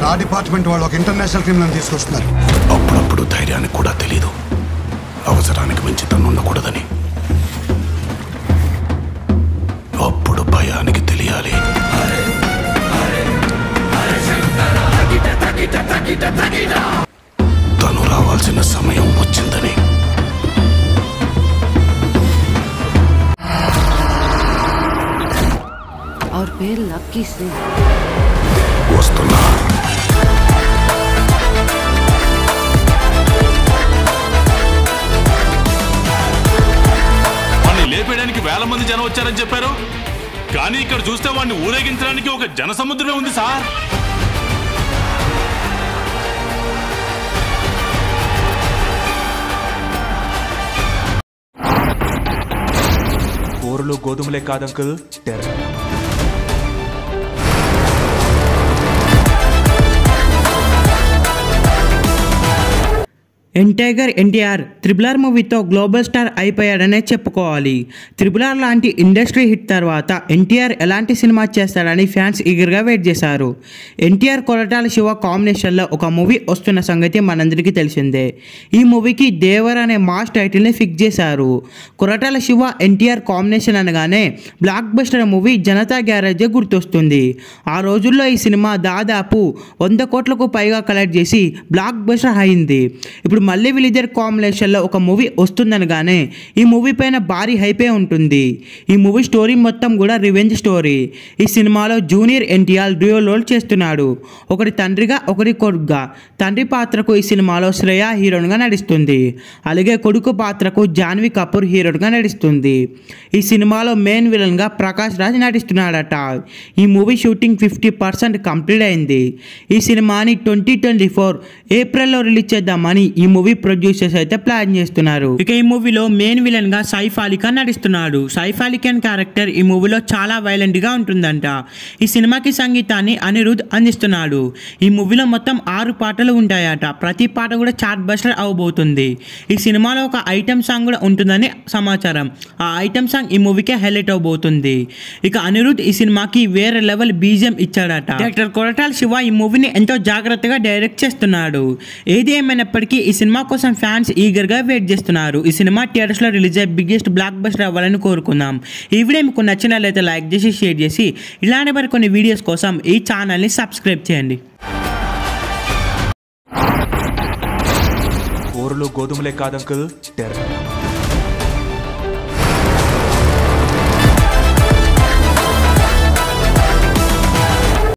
law department వాళ్ళు ఒక international criminal తీసుకొస్తున్నారు అప్పుడప్పుడు ధైర్యానికి కూడా తెలీదు అవసరానికి మించి తను ఉండకూడదని అప్పుడు భయానికి తెలియాలి తను రావాల్సిన సమయం వచ్చిందని और फिर लक्की सिंह వస్తున్నా వాడిని లేపేయడానికి వేల మంది జనం వచ్చారని చెప్పారు కానీ ఇక్కడ చూస్తే వాడిని ఊరేగించడానికి ఒక జన సముద్రమే ఉంది సార్ కూరలు గోధుమలే కాదు అంకుల్ టెర్రర్ ఎన్టైగర్ ఎన్టీఆర్ త్రిబులార్ మూవీతో గ్లోబల్ స్టార్ అయిపోయాడనే చెప్పుకోవాలి త్రిబులార్ లాంటి ఇండస్ట్రీ హిట్ తర్వాత ఎన్టీఆర్ ఎలాంటి సినిమా చేస్తాడని ఫ్యాన్స్ ఈగర్గా వెయిట్ చేశారు ఎన్టీఆర్ కొరటాల శివ కాంబినేషన్లో ఒక మూవీ వస్తున్న సంగతి మనందరికీ తెలిసిందే ఈ మూవీకి దేవర్ అనే మాస్ టైటిల్ని ఫిక్స్ చేశారు కొరటాల శివ ఎన్టీఆర్ కాంబినేషన్ అనగానే బ్లాక్ బస్టర్ మూవీ జనతా గ్యారేజే గుర్తొస్తుంది ఆ రోజుల్లో ఈ సినిమా దాదాపు వంద కోట్లకు పైగా కలెక్ట్ చేసి బ్లాక్ బస్టర్ అయింది ఇప్పుడు మళ్ళీ వీళ్ళిద్దరు కాంబినేషన్లో ఒక మూవీ వస్తుందనగానే ఈ మూవీ పైన భారీ హైపే ఉంటుంది ఈ మూవీ స్టోరీ మొత్తం కూడా రివెంజ్ స్టోరీ ఈ సినిమాలో జూనియర్ ఎన్టీఆర్ డ్యూయో రోల్ చేస్తున్నాడు ఒకటి తండ్రిగా ఒకటి కొడుకుగా తండ్రి పాత్రకు ఈ సినిమాలో శ్రేయ హీరోయిన్గా నడుస్తుంది అలాగే కొడుకు పాత్రకు జాన్వీ కపూర్ హీరోయిన్గా నడుస్తుంది ఈ సినిమాలో మెయిన్ విలన్గా ప్రకాష్ రాజ్ నటిస్తున్నాడట ఈ movie shooting fifty percent complete అయింది ఈ సినిమాని ట్వంటీ ట్వంటీ ఫోర్ ఏప్రిల్లో రిలీజ్ చేద్దామని ఈ మూవీ ప్రొడ్యూసర్స్ అయితే ప్లాన్ చేస్తున్నారు ఇక ఈ మూవీలో మెయిన్ విలన్ గా సైఫ్ అలీ ఖాన్ నటిస్తున్నాడు సైఫ్ అలీ ఖాన్ క్యారెక్టర్ ఈ మూవీలో చాలా వైలెంట్ గా ఉంటుందంట ఈ సినిమాకి సంగీతాన్ని అనిరుద్ అందిస్తున్నాడు ఈ మూవీలో మొత్తం ఆరు పాటలు ఉంటాయట ప్రతి పాట కూడా చార్ట్ బస్టర్ అవబోతుంది ఈ సినిమాలో ఒక ఐటమ్ సాంగ్ కూడా ఉంటుందని సమాచారం ఆ ఐటమ్ సాంగ్ ఈ మూవీకే హైలైట్ అవబోతుంది ఇక అనిరుద్ ఈ సినిమాకి వేరే లెవెల్ బీజియం ఇచ్చాడట డైరెక్టర్ కొరటాల శివ ఈ మూవీని ఎంతో జాగ్రత్తగా డైరెక్ట్ చేస్తున్నాడు ఏది ఏమైనప్పటికీ ఈ సినిమా కోసం ఫ్యాన్స్ ఈగర్గా వెయిట్ చేస్తున్నారు ఈ సినిమా థియేటర్స్లో రిలీజ్ అయ్యే బిగ్గెస్ట్ బ్లాక్ బస్టర్ అవ్వాలని కోరుకుందాం ఈ వీడియో మీకు నచ్చినట్లయితే లైక్ చేసి షేర్ చేసి ఇలాంటి మరి కొన్ని వీడియోస్ కోసం ఈ ఛానల్ని సబ్స్క్రైబ్ చేయండి కూరలు గోధుమలే కాదు అంకుల్ టెర్రర్